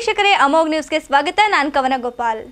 ವೀಕ್ಷಕರೇ ಅಮೋಘ್ ನ್ಯೂಸ್ಗೆ ಸ್ವಾಗತ ನಾನು ಕವನ ಗೋಪಾಲ್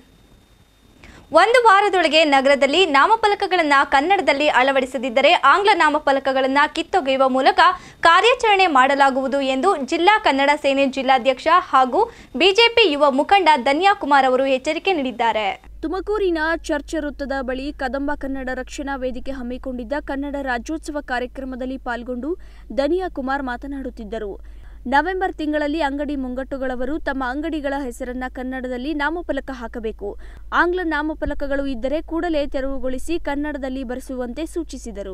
ಒಂದು ವಾರದೊಳಗೆ ನಗರದಲ್ಲಿ ನಾಮಫಲಕಗಳನ್ನು ಕನ್ನಡದಲ್ಲಿ ಅಳವಡಿಸದಿದ್ದರೆ ಆಂಗ್ಲ ನಾಮಫಲಕಗಳನ್ನು ಕಿತ್ತೊಗೆಯುವ ಮೂಲಕ ಕಾರ್ಯಾಚರಣೆ ಮಾಡಲಾಗುವುದು ಎಂದು ಜಿಲ್ಲಾ ಕನ್ನಡ ಸೇನೆ ಜಿಲ್ಲಾಧ್ಯಕ್ಷ ಹಾಗೂ ಬಿಜೆಪಿ ಯುವ ಮುಖಂಡ ಧನ್ಯಾಕುಮಾರ್ ಅವರು ಎಚ್ಚರಿಕೆ ನೀಡಿದ್ದಾರೆ ತುಮಕೂರಿನ ಚರ್ಚ್ ವೃತ್ತದ ಬಳಿ ಕದಂಬ ಕನ್ನಡ ರಕ್ಷಣಾ ವೇದಿಕೆ ಹಮ್ಮಿಕೊಂಡಿದ್ದ ಕನ್ನಡ ರಾಜ್ಯೋತ್ಸವ ಕಾರ್ಯಕ್ರಮದಲ್ಲಿ ಪಾಲ್ಗೊಂಡು ದನಿಯಾ ಕುಮಾರ್ ಮಾತನಾಡುತ್ತಿದ್ದರು ನವೆಂಬರ್ ತಿಂಗಳಲ್ಲಿ ಅಂಗಡಿ ಮುಂಗಟ್ಟುಗಳವರು ತಮ್ಮ ಅಂಗಡಿಗಳ ಹೆಸರನ್ನ ಕನ್ನಡದಲ್ಲಿ ನಾಮಫಲಕ ಹಾಕಬೇಕು ಆಂಗ್ಲ ನಾಮಫಲಕಗಳು ಇದ್ದರೆ ಕೂಡಲೇ ತೆರವುಗೊಳಿಸಿ ಕನ್ನಡದಲ್ಲಿ ಬರೆಸುವಂತೆ ಸೂಚಿಸಿದರು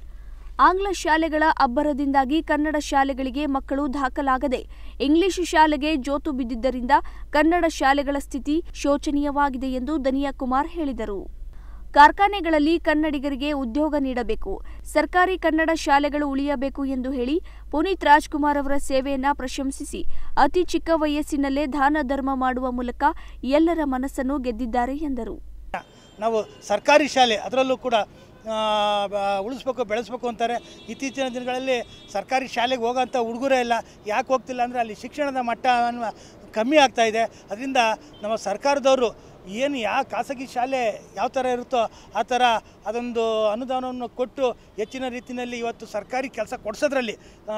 ಆಂಗ್ಲ ಶಾಲೆಗಳ ಅಬ್ಬರದಿಂದಾಗಿ ಕನ್ನಡ ಶಾಲೆಗಳಿಗೆ ಮಕ್ಕಳು ದಾಖಲಾಗದೆ ಇಂಗ್ಲಿಷ್ ಶಾಲೆಗೆ ಜೋತು ಬಿದ್ದಿದ್ದರಿಂದ ಕನ್ನಡ ಶಾಲೆಗಳ ಸ್ಥಿತಿ ಶೋಚನೀಯವಾಗಿದೆ ಎಂದು ದನಿಯಾ ಕುಮಾರ್ ಹೇಳಿದರು ಕಾರ್ಖಾನೆಗಳಲ್ಲಿ ಕನ್ನಡಿಗರಿಗೆ ಉದ್ಯೋಗ ನೀಡಬೇಕು ಸರ್ಕಾರಿ ಕನ್ನಡ ಶಾಲೆಗಳು ಉಳಿಯಬೇಕು ಎಂದು ಹೇಳಿ ಪುನೀತ್ ರಾಜ್ಕುಮಾರ್ ಅವರ ಸೇವೆಯನ್ನ ಪ್ರಶಂಸಿಸಿ ಅತಿ ಚಿಕ್ಕ ವಯಸ್ಸಿನಲ್ಲೇ ದಾನ ಧರ್ಮ ಮಾಡುವ ಮೂಲಕ ಎಲ್ಲರ ಮನಸ್ಸನ್ನು ಗೆದ್ದಿದ್ದಾರೆ ಎಂದರು ನಾವು ಸರ್ಕಾರಿ ಶಾಲೆ ಅದರಲ್ಲೂ ಕೂಡ ಆ, ಬ- ಉಳಿಸ್ಬೇಕು ಬೆಳೆಸ್ಬೇಕು ಅಂತಾರೆ ಇತ್ತೀಚಿನ ದಿನಗಳಲ್ಲಿ ಸರ್ಕಾರಿ ಶಾಲೆಗೆ ಹೋಗೋಂಥ ಹುಡುಗರೇ ಇಲ್ಲ ಯಾಕೆ ಹೋಗ್ತಿಲ್ಲ ಅಂದರೆ ಅಲ್ಲಿ ಶಿಕ್ಷಣದ ಮಟ್ಟ ಅನ್ನುವ ಕಮ್ಮಿ ಆಗ್ತಾ ಇದೆ ಅದರಿಂದ ನಮ್ಮ ಸರ್ಕಾರದವರು ಏನು ಯಾವ ಖಾಸಗಿ ಶಾಲೆ ಯಾವ ಥರ ಇರುತ್ತೋ ಆ ಥರ ಅದೊಂದು ಅನುದಾನವನ್ನು ಕೊಟ್ಟು ಹೆಚ್ಚಿನ ರೀತಿಯಲ್ಲಿ ಇವತ್ತು ಸರ್ಕಾರಿ ಕೆಲಸ ಕೊಡಿಸೋದ್ರಲ್ಲಿ ಆ,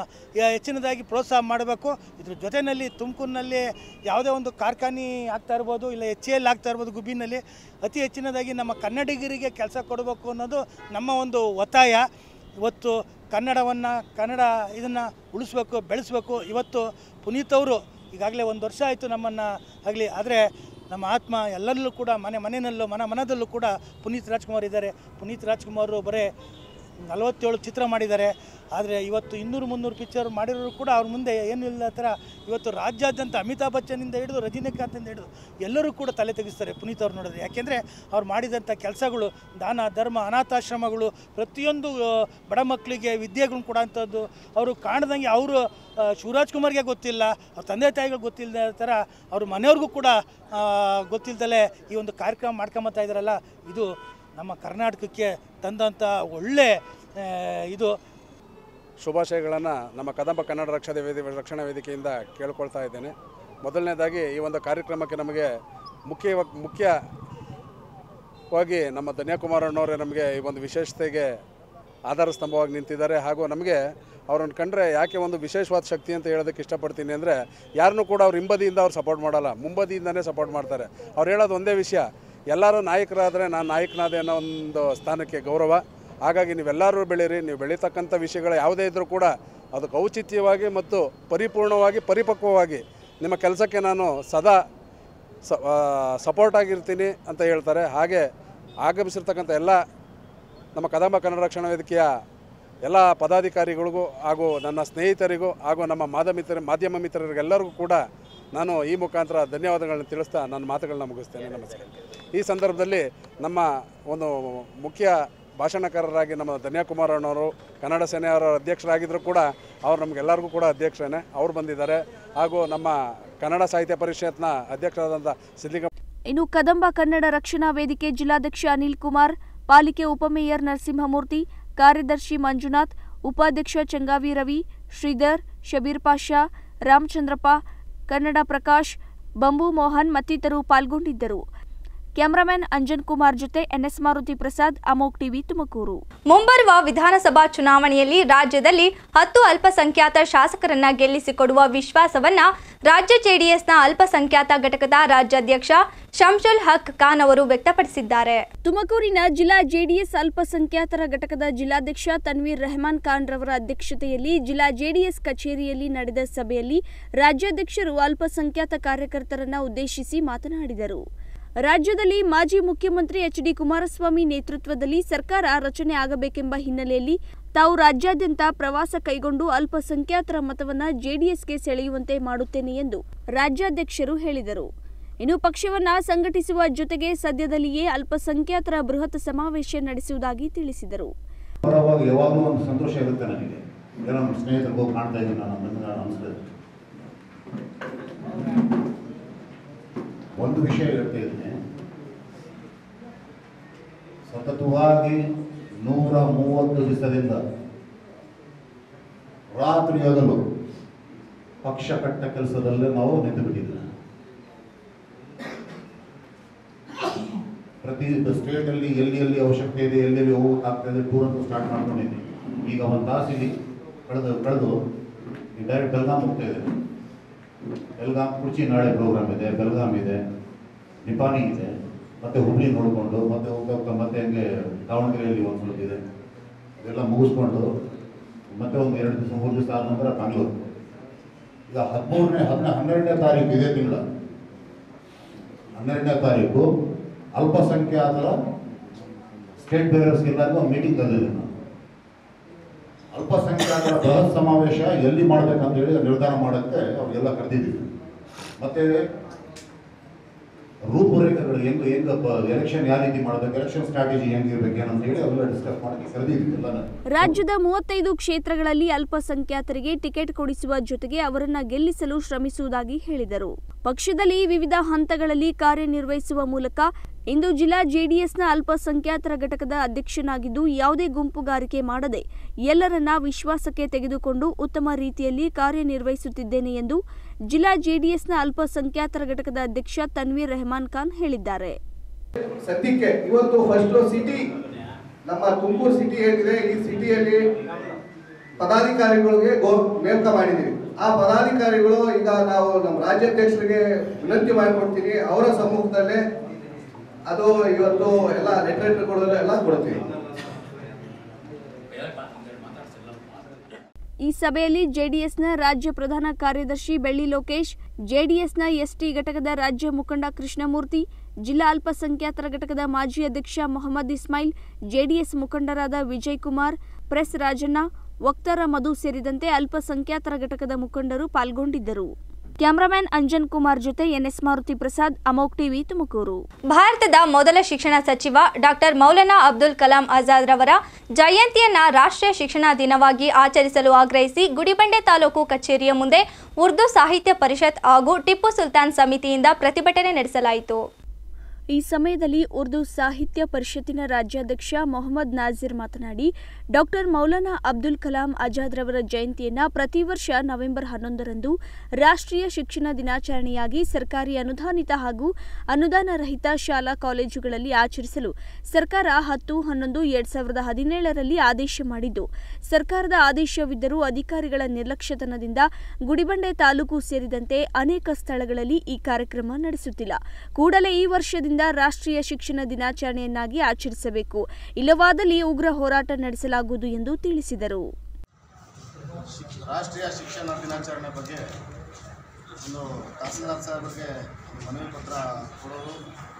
ಯ- ಹೆಚ್ಚಿನದಾಗಿ ಪ್ರೋತ್ಸಾಹ ಮಾಡಬೇಕು ಇದ್ರ ಜೊತೆಯಲ್ಲಿ ತುಮಕೂರಿನಲ್ಲಿ ಯಾವುದೇ ಒಂದು ಕಾರ್ಖಾನೆ ಆಗ್ತಾ ಇರ್ಬೋದು ಇಲ್ಲ ಎಚ್ ಎಲ್ ಆಗ್ತಾ ಇರ್ಬೋದು ಗುಬ್ಬಿನಲ್ಲಿ ಅತಿ ಹೆಚ್ಚಿನದಾಗಿ ನಮ್ಮ ಕನ್ನಡಿಗರಿಗೆ ಕೆಲಸ ಕೊಡಬೇಕು ಅನ್ನೋದು ನಮ್ಮ ಒಂದು ಒತ್ತಾಯ ಇವತ್ತು ಕನ್ನಡವನ್ನು ಕನ್ನಡ ಇದನ್ನು ಉಳಿಸ್ಬೇಕು ಬೆಳೆಸಬೇಕು ಇವತ್ತು ಪುನೀತ್ ಅವರು ಈಗಾಗಲೇ ಒಂದು ವರ್ಷ ಆಯಿತು ನಮ್ಮನ್ನು ಆಗಲಿ ಆದರೆ ನಮ್ಮ ಆತ್ಮ ಎಲ್ಲರಲ್ಲೂ ಕೂಡ ಮನೆ ಮನೆಯಲ್ಲೂ ಮನ ಮನದಲ್ಲೂ ಕೂಡ ಪುನೀತ್ ರಾಜ್ಕುಮಾರ್ ಇದ್ದಾರೆ ಪುನೀತ್ ರಾಜ್ಕುಮಾರ್ ಬರೇ ನಲವತ್ತೇಳು ಚಿತ್ರ ಮಾಡಿದ್ದಾರೆ ಆದರೆ ಇವತ್ತು ಇನ್ನೂರು ಮುನ್ನೂರು ಪಿಕ್ಚರ್ ಮಾಡಿರೋರು ಕೂಡ ಅವ್ರ ಮುಂದೆ ಏನೂ ಇಲ್ಲ ಥರ ಇವತ್ತು ರಾಜ್ಯಾದ್ಯಂತ ಅಮಿತಾಬ್ ಬಚ್ಚನಿಂದ ಹಿಡಿದು ರಜನಿಕಾಂತಿಂದ ಹಿಡಿದು ಎಲ್ಲರೂ ಕೂಡ ತಲೆ ತೆಗಿಸ್ತಾರೆ ಪುನೀತ್ ಅವ್ರು ನೋಡಿದ್ರೆ ಯಾಕೆಂದರೆ ಅವ್ರು ಮಾಡಿದಂಥ ಕೆಲಸಗಳು ದಾನ ಧರ್ಮ ಅನಾಥಾಶ್ರಮಗಳು ಪ್ರತಿಯೊಂದು ಆ, ಬಡ ಮಕ್ಕಳಿಗೆ ವಿದ್ಯೆಗಳನ್ನ ಕೊಡೋಂಥದ್ದು ಅವರು ಕಾಣ್ದಂಗೆ ಅವರು ಆ, ಶಿವರಾಜ್ ಕುಮಾರ್ಗೆ ಗೊತ್ತಿಲ್ಲ ಅವ್ರ ತಂದೆ ತಾಯಿಗಳು ಗೊತ್ತಿಲ್ಲದ ಥರ ಅವ್ರ ಮನೆಯವ್ರಿಗೂ ಕೂಡ ಆ, ಗೊತ್ತಿಲ್ದಲೇ ಈ ಒಂದು ಕಾರ್ಯಕ್ರಮ ಮಾಡ್ಕೊಂಬತ್ತಾ ಇದ್ದಾರಲ್ಲ ಇದು ನಮ್ಮ ಕರ್ನಾಟಕಕ್ಕೆ ತಂದಂಥ ಒಳ್ಳೆ ಆ, ಇದು ಶುಭಾಶಯಗಳನ್ನು ನಮ್ಮ ಕದಂಬ ಕನ್ನಡ ರಕ್ಷಣಾ ವೇದಿ ರಕ್ಷಣಾ ವೇದಿಕೆಯಿಂದ ಕೇಳ್ಕೊಳ್ತಾ ಇದ್ದೇನೆ ಮೊದಲನೇದಾಗಿ ಈ ಒಂದು ಕಾರ್ಯಕ್ರಮಕ್ಕೆ ನಮಗೆ ಮುಖ್ಯ ಮುಖ್ಯವಾಗಿ ನಮ್ಮ ಧನ್ಯಕುಮಾರಣ್ಣವರೇ ನಮಗೆ ಈ ಒಂದು ವಿಶೇಷತೆಗೆ ಆಧಾರ ಸ್ತಂಭವಾಗಿ ನಿಂತಿದ್ದಾರೆ ಹಾಗೂ ನಮಗೆ ಅವ್ರನ್ನ ಕಂಡ್ರೆ ಯಾಕೆ ಒಂದು ವಿಶೇಷವಾದ ಶಕ್ತಿ ಅಂತ ಹೇಳೋದಕ್ಕೆ ಇಷ್ಟಪಡ್ತೀನಿ ಅಂದರೆ ಯಾರನ್ನೂ ಕೂಡ ಅವ್ರು ಹಿಂಬದಿಯಿಂದ ಅವ್ರು ಸಪೋರ್ಟ್ ಮಾಡಲ್ಲ ಮುಂಬದಿಯಿಂದನೇ ಸಪೋರ್ಟ್ ಮಾಡ್ತಾರೆ ಅವ್ರು ಹೇಳೋದು ಒಂದೇ ವಿಷಯ ಎಲ್ಲರೂ ನಾಯಕರಾದರೆ ನಾನು ನಾಯಕನಾದೆ ಅನ್ನೋ ಒಂದು ಸ್ಥಾನಕ್ಕೆ ಗೌರವ ಹಾಗಾಗಿ ನೀವೆಲ್ಲರೂ ಬೆಳೀರಿ ನೀವು ಬೆಳೀತಕ್ಕಂಥ ವಿಷಯಗಳು ಯಾವುದೇ ಇದ್ದರೂ ಕೂಡ ಅದಕ್ಕೆ ಔಚಿತ್ಯವಾಗಿ ಮತ್ತು ಪರಿಪೂರ್ಣವಾಗಿ ಪರಿಪಕ್ವವಾಗಿ ನಿಮ್ಮ ಕೆಲಸಕ್ಕೆ ನಾನು ಸದಾ ಸ ಸಪೋರ್ಟ್ ಆಗಿರ್ತೀನಿ ಅಂತ ಹೇಳ್ತಾರೆ ಹಾಗೆ ಆಗಮಿಸಿರ್ತಕ್ಕಂಥ ಎಲ್ಲ ನಮ್ಮ ಕದಂಬ ಕನ್ನಡ ರಕ್ಷಣಾ ವೇದಿಕೆಯ ಎಲ್ಲ ಪದಾಧಿಕಾರಿಗಳಿಗೂ ಹಾಗೂ ನನ್ನ ಸ್ನೇಹಿತರಿಗೂ ಹಾಗೂ ನಮ್ಮ ಮಾದ ಮಿತ್ರ ಮಾಧ್ಯಮ ಮಿತ್ರರಿಗೆಲ್ಲರಿಗೂ ಕೂಡ ನಾನು ಈ ಮುಖಾಂತರ ಧನ್ಯವಾದಗಳನ್ನ ತಿಳಿಸ್ತಾ ನನ್ನ ಮಾತುಗಳನ್ನ ಮುಗಿಸ್ತೇನೆ ನಮಸ್ಕಾರ ಈ ಸಂದರ್ಭದಲ್ಲಿ ನಮ್ಮ ಒಂದು ಮುಖ್ಯ ಭಾಷಣಕಾರರಾಗಿ ನಮ್ಮ ಧನ್ಯಕುಮಾರ್ ಅಣ್ಣವರು ಕನ್ನಡ ಸೇನೆಯವರ ಅಧ್ಯಕ್ಷರಾಗಿದ್ದರೂ ಕೂಡ ಅವ್ರು ನಮಗೆಲ್ಲರಿಗೂ ಕೂಡ ಅಧ್ಯಕ್ಷರೇ ಅವ್ರು ಬಂದಿದ್ದಾರೆ ಹಾಗೂ ನಮ್ಮ ಕನ್ನಡ ಸಾಹಿತ್ಯ ಪರಿಷತ್ನ ಅಧ್ಯಕ್ಷರಾದಂಥ ಸಿದ್ಲಿಂಗ ಇನ್ನು ಕದಂಬ ಕನ್ನಡ ರಕ್ಷಣಾ ವೇದಿಕೆ ಜಿಲ್ಲಾಧ್ಯಕ್ಷ ಅನಿಲ್ ಕುಮಾರ್ ಪಾಲಿಕೆ ಉಪಮೇಯರ್ ನರಸಿಂಹಮೂರ್ತಿ ಕಾರ್ಯದರ್ಶಿ ಮಂಜುನಾಥ್ ಉಪಾಧ್ಯಕ್ಷ ಚಂಗಾವಿ ರವಿ ಶ್ರೀಧರ್ ಶಬೀರ್ ಪಾಷಾ ರಾಮಚಂದ್ರಪ್ಪ ಕನ್ನಡ ಪ್ರಕಾಶ್ ಬಂಬು ಮೋಹನ್ ಮತ್ತಿತರರು ಪಾಲ್ಗೊಂಡಿದ್ದರು ಕ್ಯಾಮರಾಮನ್ ಅಂಜನ್ ಕುಮಾರ್ ಜೊತೆ ಎನ್ಎಸ್ ಮಾರುತಿ ಪ್ರಸಾದ್ ಅಮೋಕ್ ಟಿವಿ ತುಮಕೂರು ಮುಂಬರುವ ವಿಧಾನಸಭಾ ಚುನಾವಣೆಯಲ್ಲಿ ರಾಜ್ಯದಲ್ಲಿ ಹತ್ತು ಅಲ್ಪಸಂಖ್ಯಾತ ಶಾಸಕರನ್ನ ಗೆಲ್ಲಿಸಿಕೊಡುವ ವಿಶ್ವಾಸವನ್ನ ರಾಜ್ಯ ಜೆಡಿಎಸ್ನ ಅಲ್ಪಸಂಖ್ಯಾತ ಘಟಕದ ರಾಜ್ಯಾಧ್ಯಕ್ಷ ಶಂಶುಲ್ ಹಕ್ ಖಾನ್ ಅವರು ವ್ಯಕ್ತಪಡಿಸಿದ್ದಾರೆ ತುಮಕೂರಿನ ಜಿಲ್ಲಾ ಜೆಡಿಎಸ್ ಅಲ್ಪಸಂಖ್ಯಾತರ ಘಟಕದ ಜಿಲ್ಲಾಧ್ಯಕ್ಷ ತನ್ವೀರ್ ರೆಹಮಾನ್ ಖಾನ್ ರವರ ಅಧ್ಯಕ್ಷತೆಯಲ್ಲಿ ಜಿಲ್ಲಾ ಜೆಡಿಎಸ್ ಕಚೇರಿಯಲ್ಲಿ ನಡೆದ ಸಭೆಯಲ್ಲಿ ರಾಜ್ಯಾಧ್ಯಕ್ಷರು ಅಲ್ಪಸಂಖ್ಯಾತ ಕಾರ್ಯಕರ್ತರನ್ನ ಉದ್ದೇಶಿಸಿ ಮಾತನಾಡಿದರು ರಾಜ್ಯದಲ್ಲಿ ಮಾಜಿ ಮುಖ್ಯಮಂತ್ರಿ ಎಚ್ ಡಿ ಕುಮಾರಸ್ವಾಮಿ ನೇತೃತ್ವದಲ್ಲಿ ಸರ್ಕಾರ ರಚನೆ ಆಗಬೇಕೆಂಬ ಹಿನ್ನೆಲೆಯಲ್ಲಿ ತಾವು ರಾಜ್ಯಾದ್ಯಂತ ಪ್ರವಾಸ ಕೈಗೊಂಡು ಅಲ್ಪಸಂಖ್ಯಾತರ ಮತವನ್ನ ಜೆಡಿಎಸ್ಗೆ ಸೆಳೆಯುವಂತೆ ಮಾಡುತ್ತೇನೆ ಎಂದು ರಾಜ್ಯಾಧ್ಯಕ್ಷರು ಹೇಳಿದರು ಇನ್ನು ಪಕ್ಷವನ್ನ ಸಂಘಟಿಸುವ ಜೊತೆಗೆ ಸದ್ಯದಲ್ಲಿಯೇ ಅಲ್ಪಸಂಖ್ಯಾತರ ಬೃಹತ್ ಸಮಾವೇಶ ನಡೆಸುವುದಾಗಿ ತಿಳಿಸಿದರು ಪರವಾಗಿ ಯಾವಾಗಲೂ ಒಂದು ಸಂತೋಷ ಇರುತ್ತೆ ನನಗೆ ಈಗ ನಮ್ಮ ಸ್ನೇಹಿತರಿಗೆ ಹೋಗಿ ಕಾಣ್ತಾ ಇದ್ದೀನಿ ನಾನು ಬಂದು ನಾನು ನಮಸ್ಕಾರ ಒಂದು ವಿಷಯ ಹೇಳ್ತಾ ಇದ್ದೀನಿ ಸತತವಾಗಿ ನೂರ ಮೂವತ್ತು ದಿವಸದಿಂದ ರಾತ್ರಿ ಹಗಲು ಪಕ್ಷ ಕಟ್ಟ ಕೆಲಸದಲ್ಲೇ ನಾವು ನಿಂತು ಬಿಟ್ಟಿದ್ದೀವಿ ಪ್ರತಿ ಸ್ಟೇಟಲ್ಲಿ ಎಲ್ಲಿ ಎಲ್ಲಿ ಅವಶ್ಯಕತೆ ಇದೆ ಎಲ್ಲೆಲ್ಲಿ ಹೋಗೋಕ್ಕಾಗ್ತಾ ಇದೆ ಟೂರ್ ಅಂತ ಸ್ಟಾರ್ಟ್ ಮಾಡ್ಕೊಂಡಿದ್ದೀನಿ ಈಗ ಒಂದು ತಾಸು ಇಲ್ಲಿ ಕಳೆದು ಕಳೆದು ಈಗ ಡೈರೆಕ್ಟ್ ಬೆಲ್ಗಾಮ್ ಹೋಗ್ತಾ ಇದ್ದೇನೆ ಬೆಲ್ಗಾಮ್ ಕುರ್ಚಿ ನಾಳೆ ಪ್ರೋಗ್ರಾಮ್ ಇದೆ ಬೆಲ್ಗಾಮ್ ಇದೆ ನಿಪಾನಿ ಇದೆ ಮತ್ತೆ ಹುಬ್ಳಿ ನೋಡಿಕೊಂಡು ಮತ್ತೆ ಹೋಗ್ತಾ ಹೋಗ್ತಾ ಮತ್ತೆ ಹಂಗೆ ದಾವಣಗೆರೆಯಲ್ಲಿ ಒಂದು ಸ್ವಲ್ಪ ಇದೆ ಇದೆಲ್ಲ ಮುಗಿಸ್ಕೊಂಡು ಮತ್ತೆ ಒಂದು ಎರಡು ದಿವಸ ಮೂರು ದಿವಸ ಆದ ನಂತರ ಬ್ಯಾಂಗ್ಳೂರು ಈಗ ಹದಿಮೂರನೇ ಹದಿನ ಹನ್ನೆರಡನೇ ತಾರೀಕು ಇದೇ ತಿಂಗಳ ಹನ್ನೆರಡನೇ ತಾರೀಕು ಅಲ್ಪಸಂಖ್ಯಾತರ ಸ್ಟೇಟ್ ಬೇರರ್ಸ್ ಎಲ್ಲರಿಗೂ ಒಂದು ಮೀಟಿಂಗ್ ಕರೆದಿದ್ದೀನಿ ನಾನು ಅಲ್ಪಸಂಖ್ಯಾತರ ಬೃಹತ್ ಸಮಾವೇಶ ಎಲ್ಲಿ ಮಾಡ್ಬೇಕಂತ ಹೇಳಿ ನಿರ್ಧಾರ ಮಾಡೋಕ್ಕೆ ಅವ್ರಿಗೆಲ್ಲ ಕರೆದಿದ್ದೀವಿ ಮತ್ತೆ ರೂಪುರೇಖೆಗಳು ಹೆಂಗೆ ಹೆಂಗೆ ಎಲೆಕ್ಷನ್ ಯಾವ ರೀತಿ ಮಾಡಬೇಕು ಎಲೆಕ್ಷನ್ ಸ್ಟ್ರಾಟಜಿ ಹೆಂಗಿರ್ಬೇಕು ಏನಂತ ಹೇಳಿ ಅವೆಲ್ಲ ಡಿಸ್ಕಸ್ ಮಾಡೋಕ್ಕೆ ಕರೆದಿದ್ದೀವಿ ಎಲ್ಲ ರಾಜ್ಯದ ಮೂವತ್ತೈದು ಕ್ಷೇತ್ರಗಳಲ್ಲಿ ಅಲ್ಪಸಂಖ್ಯಾತರಿಗೆ ಟಿಕೆಟ್ ಕೊಡಿಸುವ ಜೊತೆಗೆ ಅವರನ್ನ ಗೆಲ್ಲಿಸಲು ಶ್ರಮಿಸುವುದಾಗಿ ಹೇಳಿದರು ಪಕ್ಷದಲ್ಲಿ ವಿವಿಧ ಹಂತಗಳಲ್ಲಿ ಕಾರ್ಯನಿರ್ವಹಿಸುವ ಮೂಲಕ ಇಂದು ಜಿಲ್ಲಾ ಜೆಡಿಎಸ್ನ ಅಲ್ಪಸಂಖ್ಯಾತರ ಘಟಕದ ಅಧ್ಯಕ್ಷನಾಗಿದ್ದು ಯಾವುದೇ ಗುಂಪುಗಾರಿಕೆ ಮಾಡದೆ ಎಲ್ಲರನ್ನ ವಿಶ್ವಾಸಕ್ಕೆ ತೆಗೆದುಕೊಂಡು ಉತ್ತಮ ರೀತಿಯಲ್ಲಿ ಕಾರ್ಯನಿರ್ವಹಿಸುತ್ತಿದ್ದೇನೆ ಎಂದು ಜಿಲ್ಲಾ ಜೆಡಿಎಸ್ನ ಅಲ್ಪಸಂಖ್ಯಾತರ ಘಟಕದ ಅಧ್ಯಕ್ಷ ತನ್ವೀರ್ ರೆಹಮಾನ್ ಖಾನ್ ಹೇಳಿದ್ದಾರೆ ಸದ್ಯಕ್ಕೆ ಇವತ್ತು ಫಸ್ಟ್ ಸಿಟಿ ನಮ್ಮ ತುಮಕೂರು ಸಿಟಿ ಏನಿದೆ ಈ ಸಿಟಿಯಲ್ಲಿ ಪದಾಧಿಕಾರಿಗಳಿಗೆ ಗೋ ನೇಮಕ ಮಾಡಿದ್ದೀವಿ ಆ ಪದಾಧಿಕಾರಿಗಳು ಈಗ ನಾವು ನಮ್ಮ ರಾಜ್ಯಾಧ್ಯಕ್ಷರಿಗೆ ವಿನಂತಿ ಮಾಡಿಕೊಡ್ತೀನಿ ಅವರ ಸಮ್ಮುಖದಲ್ಲೇ ಅದು ಇವತ್ತು ಎಲ್ಲ ಲೆಟರ್ಗಳು ಎಲ್ಲ ಕೊಡ್ತೀವಿ ಈ ಸಭೆಯಲ್ಲಿ ಜೆಡಿಎಸ್ನ ರಾಜ್ಯ ಪ್ರಧಾನ ಕಾರ್ಯದರ್ಶಿ ಬೆಳ್ಳಿ ಲೋಕೇಶ್ ಜೆಡಿಎಸ್ನ ಎಸ್ಟಿ ಘಟಕದ ರಾಜ್ಯ ಮುಖಂಡ ಕೃಷ್ಣಮೂರ್ತಿ ಜಿಲ್ಲಾ ಅಲ್ಪಸಂಖ್ಯಾತರ ಘಟಕದ ಮಾಜಿ ಅಧ್ಯಕ್ಷ ಮೊಹಮ್ಮದ್ ಇಸ್ಮಾಯಿಲ್ ಜೆಡಿಎಸ್ ಮುಖಂಡರಾದ ವಿಜಯ್ ಕುಮಾರ್ ಪ್ರೆಸ್ ರಾಜಣ್ಣ ವಕ್ತಾರ ಮಧು ಸೇರಿದಂತೆ ಅಲ್ಪಸಂಖ್ಯಾತರ ಘಟಕದ ಮುಖಂಡರು ಪಾಲ್ಗೊಂಡಿದ್ದರು ಕ್ಯಾಮರಾಮ್ಯಾನ್ ಅಂಜನ್ ಕುಮಾರ್ ಜೊತೆ ಎನ್ಎಸ್ ಮಾರುತಿ ಪ್ರಸಾದ್ ಅಮೋಕ್ ಟಿವಿ ತುಮಕೂರು ಭಾರತದ ಮೊದಲ ಶಿಕ್ಷಣ ಸಚಿವ ಡಾಕ್ಟರ್ ಮೌಲಾನಾ ಅಬ್ದುಲ್ ಕಲಾಂ ಆಜಾದ್ ರವರ ಜಯಂತಿಯನ್ನ ರಾಷ್ಟ್ರೀಯ ಶಿಕ್ಷಣ ದಿನವಾಗಿ ಆಚರಿಸಲು ಆಗ್ರಹಿಸಿ ಗುಡಿಬಂಡೆ ತಾಲೂಕು ಕಚೇರಿಯ ಮುಂದೆ ಉರ್ದು ಸಾಹಿತ್ಯ ಪರಿಷತ್ ಹಾಗೂ ಟಿಪ್ಪು ಸುಲ್ತಾನ್ ಸಮಿತಿಯಿಂದ ಪ್ರತಿಭಟನೆ ನಡೆಸಲಾಯಿತು ಈ ಸಮಯದಲ್ಲಿ ಉರ್ದು ಸಾಹಿತ್ಯ ಪರಿಷತ್ತಿನ ರಾಜ್ಯಾಧ್ಯಕ್ಷ ಮೊಹಮ್ಮದ್ ನಾಜೀರ್ ಮಾತನಾಡಿ ಡಾಕ್ಟರ್ ಮೌಲಾನಾ ಅಬ್ದುಲ್ ಕಲಾಂ ಆಜಾದ್ ರವರ ಜಯಂತಿಯನ್ನ ಪ್ರತಿ ವರ್ಷ ನವೆಂಬರ್ ಹನ್ನೊಂದರಂದು ರಾಷ್ಟ್ರೀಯ ಶಿಕ್ಷಣ ದಿನಾಚರಣೆಯಾಗಿ ಸರ್ಕಾರಿ ಅನುದಾನಿತ ಹಾಗೂ ಅನುದಾನ ರಹಿತ ಶಾಲಾ ಕಾಲೇಜುಗಳಲ್ಲಿ ಆಚರಿಸಲು ಸರ್ಕಾರ ಹತ್ತು ಹನ್ನೊಂದು ಎರಡ್ ಸಾವಿರದ ಹದಿನೇಳರಲ್ಲಿ ಆದೇಶ ಮಾಡಿದ್ದು ಸರ್ಕಾರದ ಆದೇಶವಿದ್ದರೂ ಅಧಿಕಾರಿಗಳ ನಿರ್ಲಕ್ಷ್ಯತನದಿಂದ ಗುಡಿಬಂಡೆ ತಾಲೂಕು ಸೇರಿದಂತೆ ಅನೇಕ ಸ್ಥಳಗಳಲ್ಲಿ ಈ ಕಾರ್ಯಕ್ರಮ ನಡೆಸುತ್ತಿಲ್ಲ ಕೂಡಲೇ ಈ ವರ್ಷದಿಂದ ರಾಷ್ಟ್ರೀಯ ಶಿಕ್ಷಣ ದಿನಾಚರಣೆಯನ್ನಾಗಿ ಆಚರಿಸಬೇಕು ಇಲ್ಲವಾದಲ್ಲಿ ಉಗ್ರ ಹೋರಾಟ ನಡೆಸಲಾಗುವುದು ಎಂದು ತಿಳಿಸಿದರು ಶಿಕ್ಷ ರಾಷ್ಟ್ರೀಯ ಶಿಕ್ಷಣ ದಿನಾಚರಣೆ ಬಗ್ಗೆ ಒಂದು ತಹಸೀಲ್ದಾರ್ ಸಾಹೇಬರಿಗೆ ಒಂದು ಮನವಿ ಪತ್ರ ಕೊಡೋದು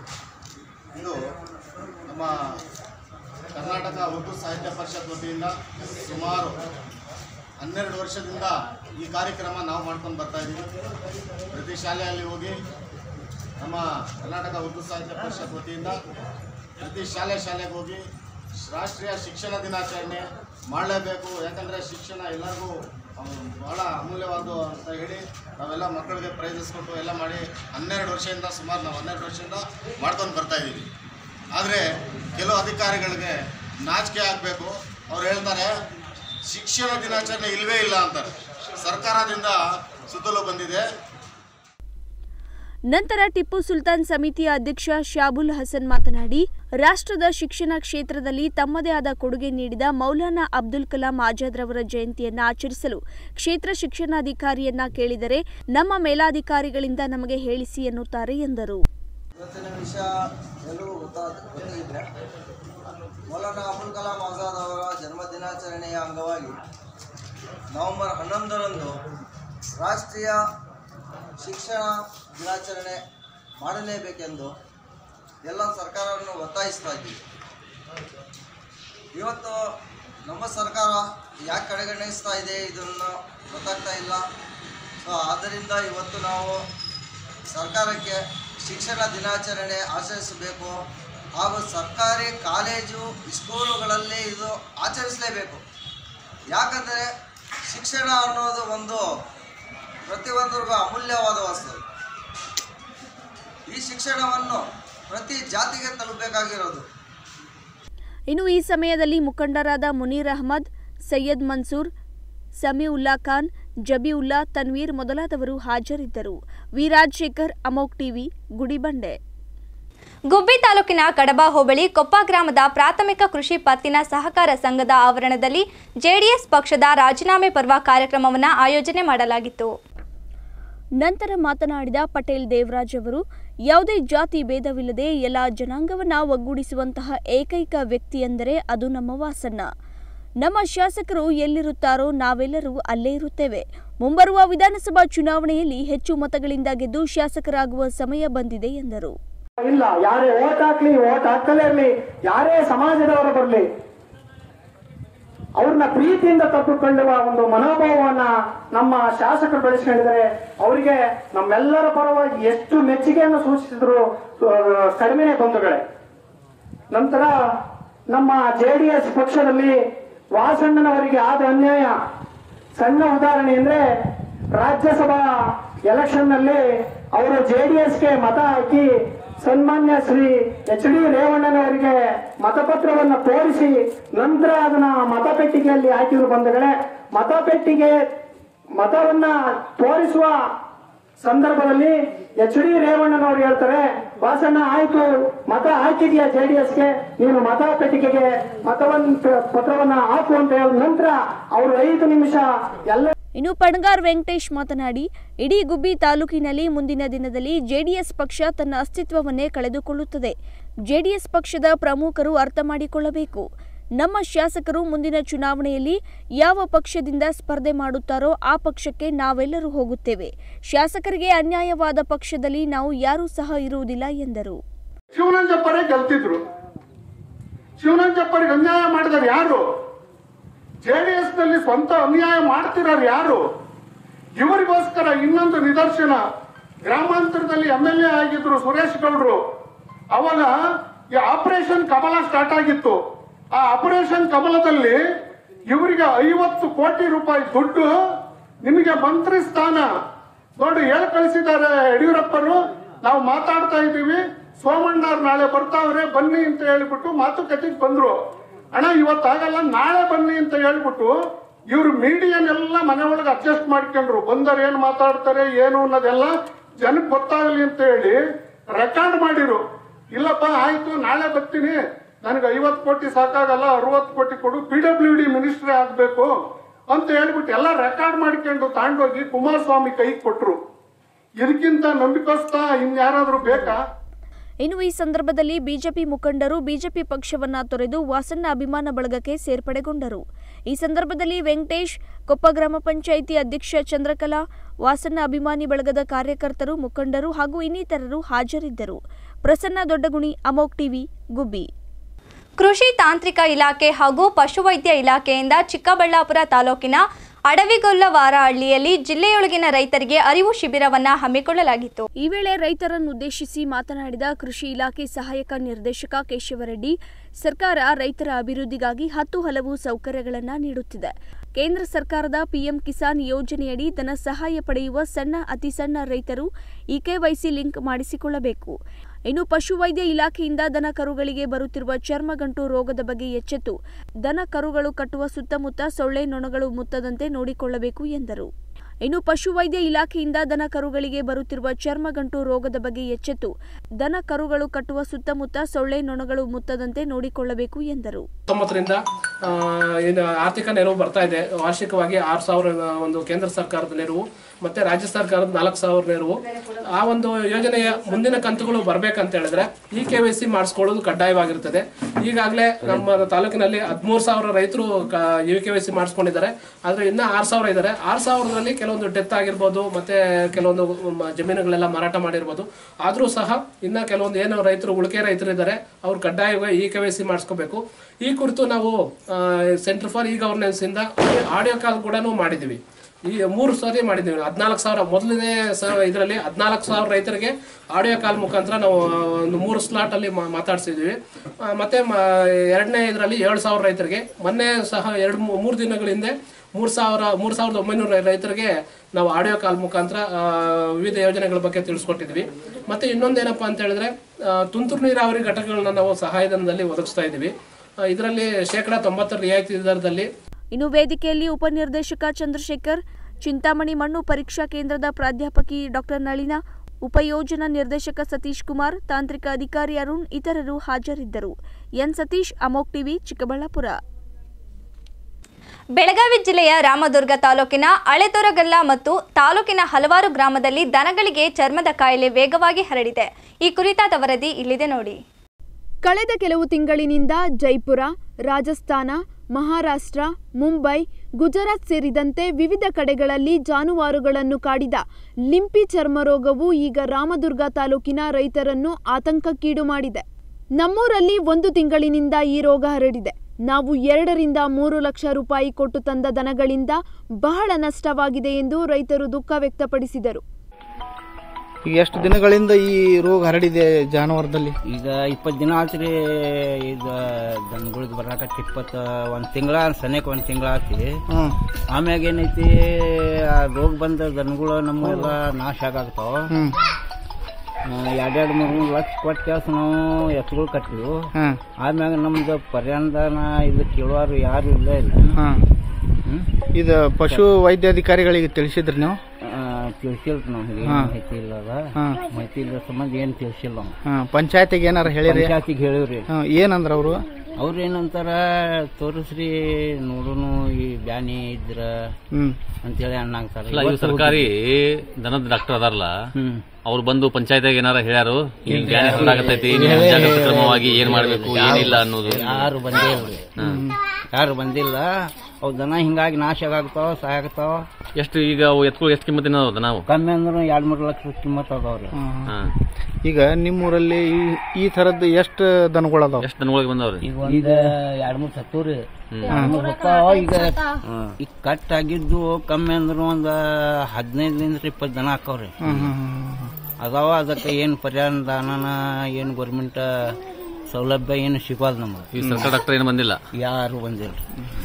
ಇದು ನಮ್ಮ ಕರ್ನಾಟಕ ಉರ್ದು ಸಾಹಿತ್ಯ ಪರಿಷತ್ ವತಿಯಿಂದ ಸುಮಾರು ಹನ್ನೆರಡು ವರ್ಷದಿಂದ ಈ ಕಾರ್ಯಕ್ರಮ ನಾವು ಮಾಡ್ಕೊಂಡು ಬರ್ತಾ ಇದ್ದೀವಿ ಪ್ರತಿ ಶಾಲೆಯಲ್ಲಿ ಹೋಗಿ ನಮ್ಮ ಕರ್ನಾಟಕ ಉರ್ದು ಸಾಹಿತ್ಯ ಪರಿಷತ್ ವತಿಯಿಂದ ಪ್ರತಿ ಶಾಲೆ ಶಾಲೆಗೆ ಹೋಗಿ ರಾಷ್ಟ್ರೀಯ ಶಿಕ್ಷಣ ದಿನಾಚರಣೆ ಮಾಡಲೇಬೇಕು ಯಾಕಂದರೆ ಶಿಕ್ಷಣ ಎಲ್ಲರಿಗೂ ಅಹ್, ಬಹಳ ಅಮೂಲ್ಯವಾದ್ದು ಅಂತ ಹೇಳಿ ನಾವೆಲ್ಲ ಮಕ್ಕಳಿಗೆ ಪ್ರೈಸಸ್ ಕೊಟ್ಟು ಎಲ್ಲ ಮಾಡಿ ಹನ್ನೆರಡು ವರ್ಷದಿಂದ ಸುಮಾರು ನಾವು ಹನ್ನೆರಡು ವರ್ಷದಿಂದ ಮಾಡ್ಕೊಂಡು ಬರ್ತಾ ಇದ್ದೀವಿ ಆದರೆ ಕೆಲವು ಅಧಿಕಾರಿಗಳಿಗೆ ನಾಚಿಕೆ ಆಗಬೇಕು ಅವ್ರು ಹೇಳ್ತಾರೆ ಶಿಕ್ಷಣ ದಿನಾಚರಣೆ ಇಲ್ಲವೇ ಇಲ್ಲ ಅಂತಾರೆ ಸರ್ಕಾರದಿಂದ ಸುತ್ತಲೂ ಬಂದಿದೆ ನಂತರ ಟಿಪ್ಪು ಸುಲ್ತಾನ್ ಸಮಿತಿಯ ಅಧ್ಯಕ್ಷ ಶಾಬುಲ್ ಹಸನ್ ಮಾತನಾಡಿ ರಾಷ್ಟ್ರದ ಶಿಕ್ಷಣ ಕ್ಷೇತ್ರದಲ್ಲಿ ತಮ್ಮದೇ ಆದ ಕೊಡುಗೆ ನೀಡಿದ ಮೌಲಾನಾ ಅಬ್ದುಲ್ ಕಲಾಂ ಆಜಾದ್ ರವರ ಜಯಂತಿಯನ್ನ ಆಚರಿಸಲು ಕ್ಷೇತ್ರ ಶಿಕ್ಷಣಾಧಿಕಾರಿಯನ್ನ ಕೇಳಿದರೆ ನಮ್ಮ ಮೇಲಾಧಿಕಾರಿಗಳಿಂದ ನಮಗೆ ಹೇಳಿಸಿ ಎನ್ನುತ್ತಾರೆ ಎಂದರು ಇವತ್ತಿನ ವಿಷಯ ಎಲ್ಲರೂ ಗೊತ್ತಾ ಗೊತ್ತಿದೆ ಮೌಲಾನಾ ಅಬುಲ್ ಕಲಾಂ ಆಜಾದ್ ಅವರ ಜನ್ಮ ದಿನಾಚರಣೆಯ ಅಂಗವಾಗಿ ನವೆಂಬರ್ ಹನ್ನೊಂದರಂದು ರಾಷ್ಟ್ರೀಯ ಶಿಕ್ಷಣ ದಿನಾಚರಣೆ ಮಾಡಲೇಬೇಕೆಂದು ಎಲ್ಲ ಸರ್ಕಾರವನ್ನು ಒತ್ತಾಯಿಸ್ತಾ ಇದ್ದೀವಿ ಇವತ್ತು ನಮ್ಮ ಸರ್ಕಾರ ಯಾಕೆ ಕಡೆಗಣಿಸ್ತಾ ಇದೆ ಇದನ್ನು ಗೊತ್ತಾಗ್ತಾ ಇಲ್ಲ ಸೊ ಆದ್ದರಿಂದ ಇವತ್ತು ನಾವು ಸರ್ಕಾರಕ್ಕೆ ಶಿಕ್ಷಣ ದಿನಾಚರಣೆ ಆಚರಿಸಬೇಕು ಹಾಗೂ ಸರ್ಕಾರಿ ಕಾಲೇಜು ಸ್ಕೂಲುಗಳಲ್ಲಿ ಇದು ಆಚರಿಸಲೇಬೇಕು ಯಾಕಂದರೆ ಶಿಕ್ಷಣ ಅನ್ನೋದು ಒಂದು ಪ್ರತಿಯೊಂದರಿಗೂ ಅಮೂಲ್ಯವಾದ ವಸ್ತು ಈ ಶಿಕ್ಷಣವನ್ನು ಪ್ರತಿ ಜಾತಿಗೆ ತಲುಪಬೇಕಾಗಿರೋದು ಇನ್ನು ಈ ಸಮಯದಲ್ಲಿ ಮುಖಂಡರಾದ ಮುನೀರ್ ಅಹಮದ್ ಸೈಯದ್ ಮನ್ಸೂರ್ ಸಮೀವುಲ್ಲಾ ಖಾನ್ ಜಬೀವುಲ್ಲಾ ತನ್ವೀರ್ ಮೊದಲಾದವರು ಹಾಜರಿದ್ದರು ವಿ ರಾಜಶೇಖರ್ ಅಮೋಕ್ ಟಿವಿ ಗುಡಿಬಂಡೆ ಗುಬ್ಬಿ ತಾಲೂಕಿನ ಕಡಬ ಹೋಬಳಿ ಕೊಪ್ಪ ಗ್ರಾಮದ ಪ್ರಾಥಮಿಕ ಕೃಷಿ ಪತ್ತಿನ ಸಹಕಾರ ಸಂಘದ ಆವರಣದಲ್ಲಿ ಜೆಡಿಎಸ್ ಪಕ್ಷದ ರಾಜೀನಾಮೆ ಪರ್ವ ಕಾರ್ಯಕ್ರಮವನ್ನು ಆಯೋಜನೆ ಮಾಡಲಾಗಿತ್ತು ನಂತರ ಮಾತನಾಡಿದ ಪಟೇಲ್ ದೇವರಾಜ್ ಅವರು ಯಾವುದೇ ಜಾತಿ ಭೇದವಿಲ್ಲದೆ ಎಲ್ಲ ಜನಾಂಗವನ್ನ ಒಗ್ಗೂಡಿಸುವಂತಹ ಏಕೈಕ ವ್ಯಕ್ತಿ ಎಂದರೆ ಅದು ನಮ್ಮ ವಾಸನ್ನ ನಮ್ಮ ಶಾಸಕರು ಎಲ್ಲಿರುತ್ತಾರೋ ನಾವೆಲ್ಲರೂ ಅಲ್ಲೇ ಇರುತ್ತೇವೆ ಮುಂಬರುವ ವಿಧಾನಸಭಾ ಚುನಾವಣೆಯಲ್ಲಿ ಹೆಚ್ಚು ಮತಗಳಿಂದ ಗೆದ್ದು ಶಾಸಕರಾಗುವ ಸಮಯ ಬಂದಿದೆ ಎಂದರು ಇಲ್ಲ ಯಾರೇ ಓಟ್ ಹಾಕ್ಲಿ ಓಟ್ ಹಾಕಲೇ ಇರ್ಲಿ ಯಾರೇ ಸಮಾಜದವರು ಬರಲಿ ಅವ್ರನ್ನ ಪ್ರೀತಿಯಿಂದ ತಪ್ಪಿಕೊಳ್ಳುವ ಒಂದು ಮನೋಭಾವವನ್ನ ನಮ್ಮ ಶಾಸಕರು ಬೆಳೆಸ್ಕೊಂಡಿದ್ದಾರೆ ಅವರಿಗೆ ನಮ್ಮೆಲ್ಲರ ಪರವಾಗಿ ಎಷ್ಟು ಮೆಚ್ಚುಗೆಯನ್ನು ಸೂಚಿಸಿದ್ರು ಆ, ಕಡಿಮೆನೇ ಬಂಧುಗಳೇ ನಂತರ ನಮ್ಮ ಜೆ ಡಿ ಎಸ್ ಪಕ್ಷದಲ್ಲಿ ವಾಸಣ್ಣನವರಿಗೆ ಆದ ಅನ್ಯಾಯ ಸಣ್ಣ ಉದಾಹರಣೆ ಅಂದ್ರೆ ರಾಜ್ಯಸಭಾ ಎಲೆಕ್ಷನ್ ನಲ್ಲಿ ಅವರು ಜೆಡಿಎಸ್ಗೆ ಮತ ಹಾಕಿ ಸನ್ಮಾನ್ಯ ಶ್ರೀ ಎಚ್ ಡಿ ರೇವಣ್ಣನವರಿಗೆ ಮತಪತ್ರವನ್ನು ತೋರಿಸಿ ನಂತರ ಅದನ್ನ ಮತಪೆಟ್ಟಿಗೆಯಲ್ಲಿ ಹಾಕಿದ್ರು ಬಂಧುಗಳೇ ಮತಪೆಟ್ಟಿಗೆ ಮತವನ್ನ ತೋರಿಸುವ ಸಂದರ್ಭದಲ್ಲಿ ಎಚ್ ಡಿ ರೇವಣ್ಣನವರು ಹೇಳ್ತಾರೆ ವಾಸಣ್ಣ ಆಯ್ತು ಮತ ಹಾಕಿದ್ಯಾ ಜೆಡಿಎಸ್ಗೆ ನೀನು ಮತ ಪೆಟ್ಟಿಗೆಗೆ ಮತವನ್ನ ಪತ್ರವನ್ನ ಹಾಕು ಅಂತ ಹೇಳಿದ ನಂತರ ಅವರು ಐದು ನಿಮಿಷ ಎಲ್ಲ ಇನ್ನು ಪಣಗಾರ್ ವೆಂಕಟೇಶ್ ಮಾತನಾಡಿ ಇಡೀ ಗುಬ್ಬಿ ತಾಲೂಕಿನಲ್ಲಿ ಮುಂದಿನ ದಿನದಲ್ಲಿ ಜೆಡಿಎಸ್ ಪಕ್ಷ ತನ್ನ ಅಸ್ತಿತ್ವವನ್ನೇ ಕಳೆದುಕೊಳ್ಳುತ್ತದೆ ಜೆಡಿಎಸ್ ಪಕ್ಷದ ಪ್ರಮುಖರು ಅರ್ಥ ಮಾಡಿಕೊಳ್ಳಬೇಕು ನಮ್ಮ ಶಾಸಕರು ಮುಂದಿನ ಚುನಾವಣೆಯಲ್ಲಿ ಯಾವ ಪಕ್ಷದಿಂದ ಸ್ಪರ್ಧೆ ಮಾಡುತ್ತಾರೋ ಆ ಪಕ್ಷಕ್ಕೆ ನಾವೆಲ್ಲರೂ ಹೋಗುತ್ತೇವೆ ಶಾಸಕರಿಗೆ ಅನ್ಯಾಯವಾದ ಪಕ್ಷದಲ್ಲಿ ನಾವು ಯಾರೂ ಸಹ ಇರುವುದಿಲ್ಲ ಎಂದರು ಶಿವನಂಜಪ್ಪರೇ ಗೆಲ್ತಿದ್ರು ಶಿವನಂಜಪ್ಪರಿಗೆ ಅನ್ಯಾಯ ಮಾಡಿದವರು ಯಾರು ಜೆಡಿಎಸ್ ನಲ್ಲಿ ಸ್ವಂತ ಅನ್ಯಾಯ ಮಾಡ್ತಿರೋರು ಯಾರು ಇವರಿಗೋಸ್ಕರ ಇನ್ನೊಂದು ನಿದರ್ಶನ ಗ್ರಾಮಾಂತರದಲ್ಲಿ ಎಂ ಎಲ್ ಎ ಆಗಿದ್ರು ಸುರೇಶ್ ಗೌಡ್ರು ಅವಾಗ ಈ ಆಪರೇಷನ್ ಕಮಲ ಸ್ಟಾರ್ಟ್ ಆಗಿತ್ತು ಆ ಆಪರೇಷನ್ ಕಮಲದಲ್ಲಿ ಇವರಿಗೆ ಐವತ್ತು ಕೋಟಿ ರೂಪಾಯಿ ದುಡ್ಡು ನಿಮಗೆ ಮಂತ್ರಿ ಸ್ಥಾನ ನೋಡಿ ಹೇಳಿ ಕಳಿಸಿದ್ದಾರೆ ಯಡಿಯೂರಪ್ಪರು ನಾವು ಮಾತಾಡ್ತಾ ಇದ್ದೀವಿ ಸೋಮಣ್ಣವ್ರು ನಾಳೆ ಬರ್ತಾವ್ರೆ ಬನ್ನಿ ಅಂತ ಹೇಳ್ಬಿಟ್ಟು ಮಾತುಕತೆಗೆ ಬಂದ್ರು ಅಣ್ಣ ಇವತ್ತಾಗಲ್ಲ ನಾಳೆ ಬನ್ನಿ ಅಂತ ಹೇಳ್ಬಿಟ್ಟು ಇವ್ರು ಮೀಡಿಯಾನೆಲ್ಲ ಮನೆ ಒಳಗೆ ಅಡ್ಜಸ್ಟ್ ಮಾಡ್ಕೊಂಡ್ರು ಬಂದವ್ರು ಏನ್ ಮಾತಾಡ್ತಾರೆ ಏನು ಅನ್ನೋದೆಲ್ಲ ಜನಕ್ಕೆ ಗೊತ್ತಾಗಲಿ ಅಂತ ಹೇಳಿ ರೆಕಾರ್ಡ್ ಮಾಡಿರು ಇಲ್ಲಪ್ಪ ಆಯ್ತು ನಾಳೆ ಬರ್ತೀನಿ ನನಗೆ ಐವತ್ತು ಕೋಟಿ ಸಾಕಾಗಲ್ಲ ಅರವತ್ತು ಕೋಟಿ ಕೊಡು ಪಿ ಡಬ್ಲ್ಯೂ ಡಿ ಮಿನಿಸ್ಟ್ರಿ ಆಗ್ಬೇಕು ಅಂತ ಹೇಳ್ಬಿಟ್ಟು ಎಲ್ಲ ರೆಕಾರ್ಡ್ ಮಾಡ್ಕೊಂಡು ತಾಂಡೋಗಿ ಕುಮಾರಸ್ವಾಮಿ ಕೈ ಕೊಟ್ರು ಇದಕ್ಕಿಂತ ನಂಬಿಕಸ್ತ ಇನ್ಯಾರಾದ್ರೂ ಬೇಕಾ ಇನ್ನು ಈ ಸಂದರ್ಭದಲ್ಲಿ ಬಿಜೆಪಿ ಮುಖಂಡರು ಬಿಜೆಪಿ ಪಕ್ಷವನ್ನ ತೊರೆದು ವಾಸಣ್ಣ ಅಭಿಮಾನ ಬಳಗಕ್ಕೆ ಸೇರ್ಪಡೆಗೊಂಡರು ಈ ಸಂದರ್ಭದಲ್ಲಿ ವೆಂಕಟೇಶ್ ಕೊಪ್ಪ ಗ್ರಾಮ ಪಂಚಾಯಿತಿ ಅಧ್ಯಕ್ಷ ಚಂದ್ರಕಲಾ ವಾಸಣ್ಣ ಅಭಿಮಾನಿ ಬಳಗದ ಕಾರ್ಯಕರ್ತರು ಮುಖಂಡರು ಹಾಗೂ ಇನ್ನಿತರರು ಹಾಜರಿದ್ದರು ಪ್ರಸನ್ನ ದೊಡ್ಡಗುಣಿ ಅಮೋಕ್ ಟಿವಿ ಗುಬ್ಬಿ ಕೃಷಿ ತಾಂತ್ರಿಕ ಇಲಾಖೆ ಹಾಗೂ ಪಶುವೈದ್ಯ ಇಲಾಖೆಯಿಂದ ಚಿಕ್ಕಬಳ್ಳಾಪುರ ತಾಲೂಕಿನ ಅಡವಿಗೊಲ್ಲವಾರಹಳ್ಳಿಯಲ್ಲಿ ಜಿಲ್ಲೆಯೊಳಗಿನ ರೈತರಿಗೆ ಅರಿವು ಶಿಬಿರವನ್ನ ಹಮ್ಮಿಕೊಳ್ಳಲಾಗಿತ್ತು ಈ ವೇಳೆ ರೈತರನ್ನುದ್ದೇಶಿಸಿ ಮಾತನಾಡಿದ ಕೃಷಿ ಇಲಾಖೆ ಸಹಾಯಕ ನಿರ್ದೇಶಕ ಕೇಶವರೆಡ್ಡಿ ಸರ್ಕಾರ ರೈತರ ಅಭಿವೃದ್ಧಿಗಾಗಿ ಹತ್ತು ಹಲವು ಸೌಕರ್ಯಗಳನ್ನು ನೀಡುತ್ತಿದೆ ಕೇಂದ್ರ ಸರ್ಕಾರದ ಪಿಎಂ ಕಿಸಾನ್ ಯೋಜನೆಯಡಿ ಧನ ಸಹಾಯ ಪಡೆಯುವ ಸಣ್ಣ ಅತಿ ಸಣ್ಣ ರೈತರು ಇಕೆವೈಸಿ ಲಿಂಕ್ ಮಾಡಿಸಿಕೊಳ್ಳಬೇಕು ಇನ್ನು ಪಶುವೈದ್ಯ ಇಲಾಖೆಯಿಂದ ದನ ಕರುಗಳಿಗೆ ಬರುತ್ತಿರುವ ಚರ್ಮಗಂಟು ರೋಗದ ಬಗ್ಗೆ ಎಚ್ಚೆತ್ತು ದನ ಕರುಗಳು ಕಟ್ಟುವ ಸುತ್ತಮುತ್ತ ಸೊಳ್ಳೆ ನೊಣಗಳು ಮುತ್ತದಂತೆ ನೋಡಿಕೊಳ್ಳಬೇಕು ಎಂದರು ಇನ್ನು ಪಶುವೈದ್ಯ ಇಲಾಖೆಯಿಂದ ದನ ಕರುಗಳಿಗೆ ಬರುತ್ತಿರುವ ಚರ್ಮಗಂಟು ರೋಗದ ಬಗ್ಗೆ ಎಚ್ಚೆತ್ತು ದನ ಕರುಗಳು ಕಟ್ಟುವ ಸುತ್ತಮುತ್ತ ಸೊಳ್ಳೆ ನೊಣಗಳು ಮುತ್ತದಂತೆ ನೋಡಿಕೊಳ್ಳಬೇಕು ಎಂದರು ಹತ್ತೊಂಬತ್ತರಿಂದ ಆ, ಏನು ಆರ್ಥಿಕ ನೆರವು ಬರ್ತಾ ಇದೆ ವಾರ್ಷಿಕವಾಗಿ ಆರು ಸಾವಿರ ಒಂದು ಕೇಂದ್ರ ಸರ್ಕಾರದ ನೆರವು ಮತ್ತೆ ರಾಜ್ಯ ಸರ್ಕಾರದ ನಾಲ್ಕು ಸಾವಿರ ನೆರವು ಆ ಒಂದು ಯೋಜನೆಯ ಮುಂದಿನ ಕಂತುಗಳು ಬರ್ಬೇಕಂತ ಹೇಳಿದ್ರೆ ಇ ಕೆ ವೈ ಸಿ ಮಾಡಿಸ್ಕೊಳ್ಳೋದು ಕಡ್ಡಾಯವಾಗಿರ್ತದೆ ಈಗಾಗಲೇ ನಮ್ಮ ತಾಲೂಕಿನಲ್ಲಿ ಹದಿಮೂರು ಸಾವಿರ ರೈತರು ಇ ಕೆ ವೈ ಸಿ ಮಾಡಿಸ್ಕೊಂಡಿದ್ದಾರೆ ಆದ್ರೆ ಇನ್ನ ಆರು ಸಾವಿರ ಇದ್ದಾರೆ ಆರು ಸಾವಿರದಲ್ಲಿ ಕೆಲವೊಂದು ಡೆತ್ ಆಗಿರ್ಬೋದು ಮತ್ತೆ ಕೆಲವೊಂದು ಮ- ಜಮೀನುಗಳೆಲ್ಲ ಮಾರಾಟ ಮಾಡಿರ್ಬೋದು ಆದ್ರೂ ಸಹ ಇನ್ನ ಕೆಲವೊಂದು ಏನು ರೈತರು ಉಳಿಕೆ ರೈತರಿದ್ದಾರೆ ಅವ್ರು ಕಡ್ಡಾಯವಾಗಿ ಇ ಕೆ ವೈ ಸಿ ಮಾಡಿಸ್ಕೋಬೇಕು ಈ ಕುರಿತು ನಾವು ಸೆಂಟರ್ ಫಾರ್ ಇ ಗವರ್ನೆನ್ಸ್ ಇಂದ ಆಡಿಯೋ ಕಾಲ್ ಕೂಡ ಮಾಡಿದ್ದೀವಿ ಈ ಮೂರು ಸಾರಿ ಮಾಡಿದ್ದೀವಿ ಹದಿನಾಲ್ಕು ಸಾವಿರ ಮೊದಲನೇ ಇದರಲ್ಲಿ ಹದಿನಾಲ್ಕು ಸಾವಿರ ರೈತರಿಗೆ ಆಡಿಯೋ ಕಾಲ್ ಮುಖಾಂತರ ನಾವು ಒಂದು ಮೂರು ಸ್ಲಾಟ್ ಅಲ್ಲಿ ಮಾ- ಮಾತಾಡ್ಸಿದ್ವಿ ಆ, ಮತ್ತೆ ಮ- ಎರಡನೇ ಇದರಲ್ಲಿ ಏಳು ಸಾವಿರ ರೈತರಿಗೆ ಮೊನ್ನೆ ಸಹ ಎರಡು ಮೂ- ಮೂರು ದಿನಗಳ ಹಿಂದೆ ಮೂರು ಸಾವಿರ ಮೂರು ಸಾವಿರದ ಒಂಬೈನೂರು ರೈತರಿಗೆ ನಾವು ಆಡಿಯೋ ಕಾಲ್ ಮುಖಾಂತರ ಆ, ವಿವಿಧ ಯೋಜನೆಗಳ ಬಗ್ಗೆ ತಿಳಿಸ್ಕೊಟ್ಟಿದ್ವಿ ಮತ್ತೆ ಇನ್ನೊಂದೇನಪ್ಪ ಅಂತ ಹೇಳಿದ್ರೆ ಆ, ತುಂತುರು ನೀರಾವರಿ ಘಟಕಗಳನ್ನ ನಾವು ಸಹಾಯಧನದಲ್ಲಿ ಒದಗಿಸ್ತಾ ಇದ್ದೀವಿ ಇದರಲ್ಲಿ ಶೇಕಡ ತೊಂಬತ್ತರ ರಿಯಾಯಿತಿ ದರದಲ್ಲಿ ಇನ್ನು ವೇದಿಕೆಯಲ್ಲಿ ಉಪನಿರ್ದೇಶಕ ಚಂದ್ರಶೇಖರ್ ಚಿಂತಾಮಣಿ ಮಣ್ಣು ಪರೀಕ್ಷಾ ಕೇಂದ್ರದ ಪ್ರಾಧ್ಯಾಪಕಿ ಡಾಕ್ಟರ್ ನಳಿನ ಉಪಯೋಜನಾ ನಿರ್ದೇಶಕ ಸತೀಶ್ ಕುಮಾರ್ ತಾಂತ್ರಿಕ ಅಧಿಕಾರಿ ಅರುಣ್ ಇತರರು ಹಾಜರಿದ್ದರು ಎನ್ ಸತೀಶ್ ಅಮೋಕ್ ಟಿವಿ ಚಿಕ್ಕಬಳ್ಳಾಪುರ ಬೆಳಗಾವಿ ಜಿಲ್ಲೆಯ ರಾಮದುರ್ಗ ತಾಲೂಕಿನ ಹಳೆದೊರಗಲ್ಲ ಮತ್ತು ತಾಲೂಕಿನ ಹಲವಾರು ಗ್ರಾಮದಲ್ಲಿ ದನಗಳಿಗೆ ಚರ್ಮದ ಕಾಯಿಲೆ ವೇಗವಾಗಿ ಹರಡಿದೆ ಈ ಕುರಿತಾದ ವರದಿ ಇಲ್ಲಿದೆ ನೋಡಿ ಕಳೆದ ಕೆಲವು ತಿಂಗಳಿನಿಂದ ಜೈಪುರ ರಾಜಸ್ಥಾನ ಮಹಾರಾಷ್ಟ್ರ ಮುಂಬೈ ಗುಜರಾತ್ ಸೇರಿದಂತೆ ವಿವಿಧ ಕಡೆಗಳಲ್ಲಿ ಜಾನುವಾರುಗಳನ್ನು ಕಾಡಿದ ಲಿಂಪಿ ಚರ್ಮರೋಗವು ಈಗ ರಾಮದುರ್ಗ ತಾಲೂಕಿನ ರೈತರನ್ನು ಆತಂಕಕ್ಕೀಡು ಮಾಡಿದೆ ನಮ್ಮೂರಲ್ಲಿ ಒಂದು ತಿಂಗಳಿನಿಂದ ಈ ರೋಗ ಹರಡಿದೆ ನಾವು ಎರಡರಿಂದ ಮೂರು ಲಕ್ಷ ರೂಪಾಯಿ ಕೊಟ್ಟು ತಂದ ದನಗಳಿಂದ ಬಹಳ ನಷ್ಟವಾಗಿದೆ ಎಂದು ರೈತರು ದುಃಖ ವ್ಯಕ್ತಪಡಿಸಿದರು ಈಗ ಎಷ್ಟು ದಿನಗಳಿಂದ ಈ ರೋಗ ಹರಡಿದೆ ಜಾನುವಾರದಲ್ಲಿ ಈಗ ಇಪ್ಪತ್ತು ದಿನ ಆತ್ರಿ ಈಗ ದನಗಳಿಗೆ ಬರಾಕತ್ತಿ ಇಪ್ಪತ್ತ ಒಂದು ತಿಂಗಳ ಸನೇಕ ಒಂದು ತಿಂಗಳ ಆತಿ ಆಮ್ಯಾಗ ಏನೈತಿ ಆ ರೋಗ ಬಂದ ದನಗಳು ನಮ್ಮೆಲ್ಲ ನಾಶ ಆಗಾಗ್ತಾವ ಎರಡೆರಡು ಮೂರು ಮೂರು ಲಕ್ಷ ಕೊಟ್ಟು ಕೆಲಸ ನಾವು ಎತ್ತುಗಳು ಕಟ್ಟಿವು ಆಮ್ಯಾಗ ನಮ್ದು ಪರ್ಯಾನ್ದಾನ ಇದು ಕೇಳುವಾರು ಯಾರು ಇಲ್ಲ ಇಲ್ಲ ಇದು ಪಶು ವೈದ್ಯಾಧಿಕಾರಿಗಳಿಗೆ ತಿಳಿಸಿದ್ರಿ ನೀವು ತಿಳಿಸಿಲ್ಲ ನಮ್ಗೆ ಹಾ. ಮಾಹಿತಿ ಇಲ್ಲ ಅದ ಹಾ. ಮಾಹಿತಿ ಇಲ್ಲ ಸಂಬಂಧ ಏನು ತಿಳಿಸಿಲ್ಲ ನಾವು ಹಾ, ಪಂಚಾಯತಿಗೆ ಏನಾರ ಹೇಳಿರಿ ಪಂಚಾಯತಿಗೆ ಹೇಳಿವ್ರಿ ಹಾ, ಏನಂದ್ರ ಅವರು ಅವ್ರ ಏನಂತಾರ ತೋರಿಸ್ರಿ ನೋಡುನು ಈ ಬ್ಯಾನಿ ಇದ್ರ ಹ್ಮ್ ಅಂತೇಳಿ ಅಣ್ಣಾಗ್ತಾರ ಅಲ್ಲ ಇವು ಸರ್ಕಾರಿ ದನದ ಡಾಕ್ಟರ್ ಅದಾರಲ್ಲ ಅವ್ರು ಬಂದು ಪಂಚಾಯತ್ಯಾಗ ಏನಾರ ಹೇಳ್ಯಾರು ಈಗ ಬ್ಯಾನೆ ಹೊರಡಾಗತೈತಿ ನೀವು ಮುಂಜಾಗ್ರತಾ ಕ್ರಮವಾಗಿ ಏನ್ ಮಾಡ್ಬೇಕು ಏನಿಲ್ಲ ಅನ್ನೋದು ಯಾರು ಬಂದೇ ಇಲ್ರಿ ಯಾರು ಬಂದಿಲ್ಲ ಅವ್ ದನ ಹಿಂಗಾಗಿ ನಾಶ ಆಗಾಗ್ತಾವ ಸಾಯಾಗ್ತಾವ ಎಷ್ಟು ಈಗ ಅವು ಎತ್ಕೊಳ್ಳಿ ಎಷ್ಟು ಕಿಮ್ಮತ್ತಿನ ಅದಾವ ನಾವು ಕಮ್ಮಿ ಅಂದ್ರೂ ಎರಡ್ ಮೂರು ಲಕ್ಷ ಕಿಮ್ಮತ್ ಅದಾವ್ರಿ ಈಗ ನಿಮ್ಮೂರಲ್ಲಿ ಈ- ಈ ತರದ್ದು ಎಷ್ಟು ದನಗಳದಾವ ಎಷ್ಟು ದನಗಳಿಗೆ ಬಂದವ್ರಿ ಈಗ ಎರಡ್ ಮೂರ್ ಸತ್ತೂರಿ ಎರಡ್ ಮೂರ್ ಸತ್ತಾವ ಈಗ ಈಗ ಕಟ್ ಆಗಿದ್ದು ಕಮ್ಮಿ ಅಂದ್ರು ಒಂದ್ ಹದಿನೈದರಿಂದ ಇಪ್ಪತ್ತು ದನ ಹಾಕವ್ರಿ ಅದಾವ ಅದಕ್ಕೆ ಏನ್ ಪರಿಹಾರ ದಾನನ ಏನ್ ಗೌರ್ಮೆಂಟ್ ಸೌಲಭ್ಯ ಏನು ಸಿಗೋದು ನಮಗೆ ಈ ಸರ್ಕಾರ ಡಾಕ್ಟರ್ ಏನು ಬಂದಿಲ್ಲ ಯಾರು ಬಂದಿಲ್ರಿ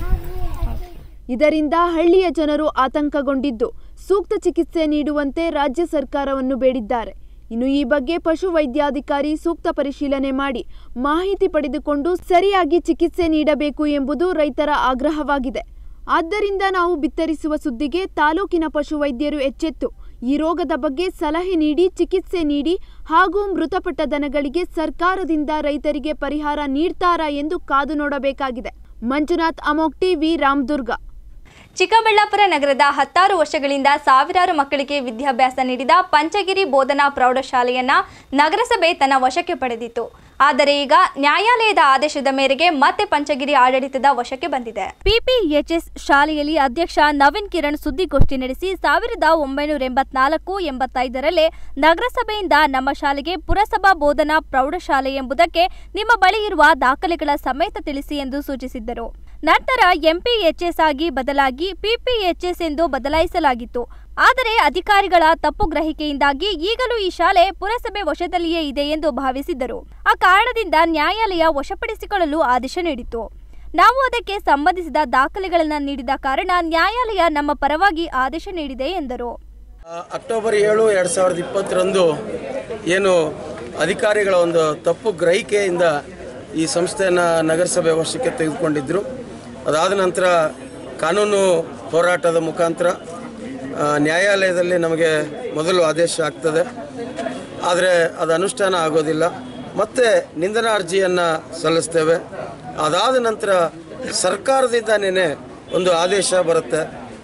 ಇದರಿಂದ ಹಳ್ಳಿಯ ಜನರು ಆತಂಕಗೊಂಡಿದ್ದು ಸೂಕ್ತ ಚಿಕಿತ್ಸೆ ನೀಡುವಂತೆ ರಾಜ್ಯ ಸರ್ಕಾರವನ್ನು ಬೇಡಿದ್ದಾರೆ ಇನ್ನು ಈ ಬಗ್ಗೆ ಪಶು ವೈದ್ಯಾಧಿಕಾರಿ ಸೂಕ್ತ ಪರಿಶೀಲನೆ ಮಾಡಿ ಮಾಹಿತಿ ಪಡೆದುಕೊಂಡು ಸರಿಯಾಗಿ ಚಿಕಿತ್ಸೆ ನೀಡಬೇಕು ಎಂಬುದು ರೈತರ ಆಗ್ರಹವಾಗಿದೆ ಆದ್ದರಿಂದ ನಾವು ಬಿತ್ತರಿಸುವ ಸುದ್ದಿಗೆ ತಾಲೂಕಿನ ಪಶು ವೈದ್ಯರು ಎಚ್ಚೆತ್ತು ಈ ರೋಗದ ಬಗ್ಗೆ ಸಲಹೆ ನೀಡಿ ಚಿಕಿತ್ಸೆ ನೀಡಿ ಹಾಗೂ ಮೃತಪಟ್ಟ ದನಗಳಿಗೆ ಸರ್ಕಾರದಿಂದ ರೈತರಿಗೆ ಪರಿಹಾರ ನೀಡ್ತಾರಾ ಎಂದು ಕಾದು ನೋಡಬೇಕಾಗಿದೆ ಮಂಜುನಾಥ್ ಅಮೋಕ್ ಟಿವಿ ರಾಮದುರ್ಗ ಚಿಕ್ಕಬಳ್ಳಾಪುರ ನಗರದ ಹತ್ತಾರು ವರ್ಷಗಳಿಂದ ಸಾವಿರಾರು ಮಕ್ಕಳಿಗೆ ವಿದ್ಯಾಭ್ಯಾಸ ನೀಡಿದ ಪಂಚಗಿರಿ ಬೋಧನಾ ಪ್ರೌಢಶಾಲೆಯನ್ನ ನಗರಸಭೆ ತನ್ನ ವಶಕ್ಕೆ ಪಡೆದಿತ್ತು ಆದರೆ ಈಗ ನ್ಯಾಯಾಲಯದ ಆದೇಶದ ಮೇರೆಗೆ ಮತ್ತೆ ಪಂಚಗಿರಿ ಆಡಳಿತದ ವಶಕ್ಕೆ ಬಂದಿದೆ ಪಿಪಿಎಚ್ಎಸ್ ಶಾಲೆಯಲ್ಲಿ ಅಧ್ಯಕ್ಷ ನವೀನ್ ಕಿರಣ್ ಸುದ್ದಿಗೋಷ್ಠಿ ನಡೆಸಿ ಸಾವಿರದ ಒಂಬೈನೂರ ಎಂಬತ್ನಾಲ್ಕು ಎಂಬತ್ತೈದರಲ್ಲೇ ನಗರಸಭೆಯಿಂದ ನಮ್ಮ ಶಾಲೆಗೆ ಪುರಸಭಾ ಬೋಧನಾ ಪ್ರೌಢಶಾಲೆ ಎಂಬುದಕ್ಕೆ ನಿಮ್ಮ ಬಳಿ ಇರುವ ದಾಖಲೆಗಳ ಸಮೇತ ತಿಳಿಸಿ ಎಂದು ಸೂಚಿಸಿದ್ದರು ನಂತರ ಎಂಪಿಎಚ್ಎಸ್ ಆಗಿ ಬದಲಾಗಿ ಪಿಪಿಎಚ್ಎಸ್ ಎಂದು ಬದಲಾಯಿಸಲಾಗಿತ್ತು ಆದರೆ ಅಧಿಕಾರಿಗಳ ತಪ್ಪು ಗ್ರಹಿಕೆಯಿಂದಾಗಿ ಈಗಲೂ ಈ ಶಾಲೆ ಪುರಸಭೆ ವಶದಲ್ಲಿಯೇ ಇದೆ ಎಂದು ಭಾವಿಸಿದ್ದರು ಆ ಕಾರಣದಿಂದ ನ್ಯಾಯಾಲಯ ವಶಪಡಿಸಿಕೊಳ್ಳಲು ಆದೇಶ ನೀಡಿತು ನಾವು ಅದಕ್ಕೆ ಸಂಬಂಧಿಸಿದ ದಾಖಲೆಗಳನ್ನು ನೀಡಿದ ಕಾರಣ ನ್ಯಾಯಾಲಯ ನಮ್ಮ ಪರವಾಗಿ ಆದೇಶ ನೀಡಿದೆ ಎಂದರು ಅಕ್ಟೋಬರ್ ಏಳು ಎರಡು ಸಾವಿರದ ಇಪ್ಪತ್ತರಂದು ಏನು ಅಧಿಕಾರಿಗಳ ಒಂದು ತಪ್ಪು ಗ್ರಹಿಕೆಯಿಂದ ಈ ಸಂಸ್ಥೆಯನ್ನು ನಗರಸಭೆ ವಶಕ್ಕೆ ತೆಗೆದುಕೊಂಡಿದ್ದರು ಅದಾದ ನಂತರ ಕಾನೂನು ಹೋರಾಟದ ಮುಖಾಂತರ ಆ, ನ್ಯಾಯಾಲಯದಲ್ಲಿ ನಮಗೆ ಮೊದಲು ಆದೇಶ ಆಗ್ತದೆ ಆದರೆ ಅದು ಅನುಷ್ಠಾನ ಆಗೋದಿಲ್ಲ ಮತ್ತೆ ನಿಂದನಾ ಅರ್ಜಿಯನ್ನು ಸಲ್ಲಿಸ್ತೇವೆ ಅದಾದ ನಂತರ ಸರ್ಕಾರದಿಂದನೇ ಒಂದು ಆದೇಶ ಬರುತ್ತೆ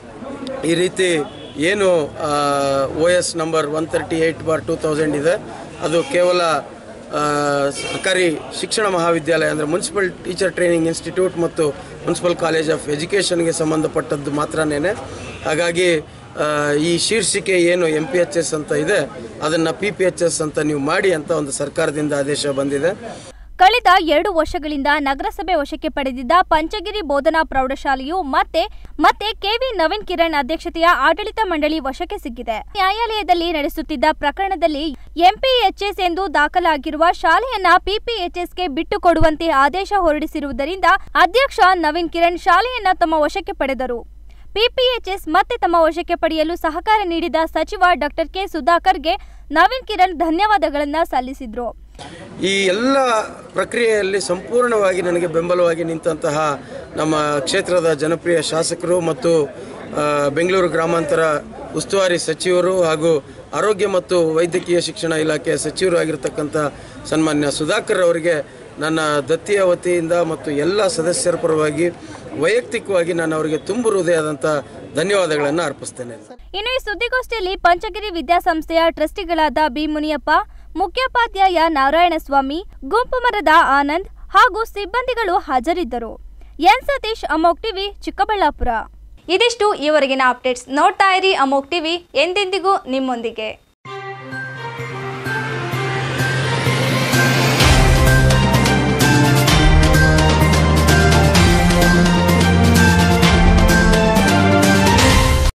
ಈ ರೀತಿ ಏನು O S number one thirty eight bar two thousand ಇದೆ ಅದು ಕೇವಲ ಆ, ಸರ್ಕಾರಿ ಶಿಕ್ಷಣ ಮಹಾವಿದ್ಯಾಲಯ ಅಂದರೆ ಮುನ್ಸಿಪಲ್ ಟೀಚರ್ ಟ್ರೈನಿಂಗ್ ಇನ್ಸ್ಟಿಟ್ಯೂಟ್ ಮತ್ತು ಮುನ್ಸಿಪಲ್ ಕಾಲೇಜ್ ಆಫ್ ಎಜುಕೇಷನ್ಗೆ ಸಂಬಂಧಪಟ್ಟದ್ದು ಮಾತ್ರನೇ ಹಾಗಾಗಿ ಆ, ಈ ಶೀರ್ಷಿಕೆ ಏನು ಎಂ ಪಿ ಎಚ್ ಎಸ್ ಅಂತ ಇದೆ ಅದನ್ನು ಪಿ ಪಿ ಎಚ್ ಎಸ್ ಅಂತ ನೀವು ಮಾಡಿ ಅಂತ ಒಂದು ಸರ್ಕಾರದಿಂದ ಆದೇಶ ಬಂದಿದೆ ಕಳೆದ ಎರಡು ವರ್ಷಗಳಿಂದ ನಗರಸಭೆ ವಶಕ್ಕೆ ಪಡೆದಿದ್ದ ಪಂಚಗಿರಿ ಬೋಧನಾ ಪ್ರೌಢಶಾಲೆಯು ಮತ್ತೆ ಮತ್ತೆ ಕೆವಿ ನವೀನ್ ಕಿರಣ್ ಅಧ್ಯಕ್ಷತೆಯ ಆಡಳಿತ ಮಂಡಳಿ ವಶಕ್ಕೆ ಸಿಕ್ಕಿದೆ ನ್ಯಾಯಾಲಯದಲ್ಲಿ ನಡೆಸುತ್ತಿದ್ದ ಪ್ರಕರಣದಲ್ಲಿ ಎಂಪಿಎಚ್ಎಸ್ ಎಂದು ದಾಖಲಾಗಿರುವ ಶಾಲೆಯನ್ನ ಪಿಪಿಎಚ್ಎಸ್ಗೆ ಬಿಟ್ಟು ಕೊಡುವಂತೆ ಆದೇಶ ಹೊರಡಿಸಿರುವುದರಿಂದ ಅಧ್ಯಕ್ಷ ನವೀನ್ ಕಿರಣ್ ಶಾಲೆಯನ್ನ ತಮ್ಮ ವಶಕ್ಕೆ ಪಡೆದರು ಪಿಪಿಎಚ್ಎಸ್ ಮತ್ತೆ ತಮ್ಮ ವಶಕ್ಕೆ ಪಡೆಯಲು ಸಹಕಾರ ನೀಡಿದ ಸಚಿವ ಡಾಕ್ಟರ್ ಕೆ ಸುಧಾಕರ್ಗೆ ನವೀನ್ ಕಿರಣ್ ಧನ್ಯವಾದಗಳನ್ನ ಸಲ್ಲಿಸಿದ್ರು ಈ ಎಲ್ಲ ಪ್ರಕ್ರಿಯೆಯಲ್ಲಿ ಸಂಪೂರ್ಣವಾಗಿ ನನಗೆ ಬೆಂಬಲವಾಗಿ ನಿಂತಹ ನಮ್ಮ ಕ್ಷೇತ್ರದ ಜನಪ್ರಿಯ ಶಾಸಕರು ಮತ್ತು ಆ, ಬೆಂಗಳೂರು ಗ್ರಾಮಾಂತರ ಉಸ್ತುವಾರಿ ಸಚಿವರು ಹಾಗೂ ಆರೋಗ್ಯ ಮತ್ತು ವೈದ್ಯಕೀಯ ಶಿಕ್ಷಣ ಇಲಾಖೆಯ ಸಚಿವರು ಆಗಿರ್ತಕ್ಕಂಥ ಸನ್ಮಾನ್ಯ ಸುಧಾಕರ್ ಅವರಿಗೆ ನನ್ನ ದತ್ತಿಯ ವತಿಯಿಂದ ಮತ್ತು ಎಲ್ಲ ಸದಸ್ಯರ ಪರವಾಗಿ ವೈಯಕ್ತಿಕವಾಗಿ ನಾನು ಅವರಿಗೆ ತುಂಬು ಹೃದಯದಂಥ ಧನ್ಯವಾದಗಳನ್ನು ಅರ್ಪಿಸ್ತೇನೆ ಇನ್ನು ಈ ಸುದ್ದಿಗೋಷ್ಠಿಯಲ್ಲಿ ಪಂಚಗಿರಿ ವಿದ್ಯಾಸಂಸ್ಥೆಯ ಟ್ರಸ್ಟಿಗಳಾದ ಬಿ ಮುನಿಯಪ್ಪ ಮುಖ್ಯೋಪಾಧ್ಯಾಯ ನಾರಾಯಣಸ್ವಾಮಿ ಗುಂಪು ಮರದ ಆನಂದ್ ಹಾಗೂ ಸಿಬ್ಬಂದಿಗಳು ಹಾಜರಿದ್ದರು ಎನ್ ಸತೀಶ್ ಅಮೋಕ್ ಟಿವಿ ಚಿಕ್ಕಬಳ್ಳಾಪುರ ಇದಿಷ್ಟು ಈವರೆಗಿನ ಅಪ್ಡೇಟ್ಸ್ ನೋಡ್ತಾ ಇರಿ ಅಮೋಕ್ ಟಿವಿ ಎಂದೆಂದಿಗೂ ನಿಮ್ಮೊಂದಿಗೆ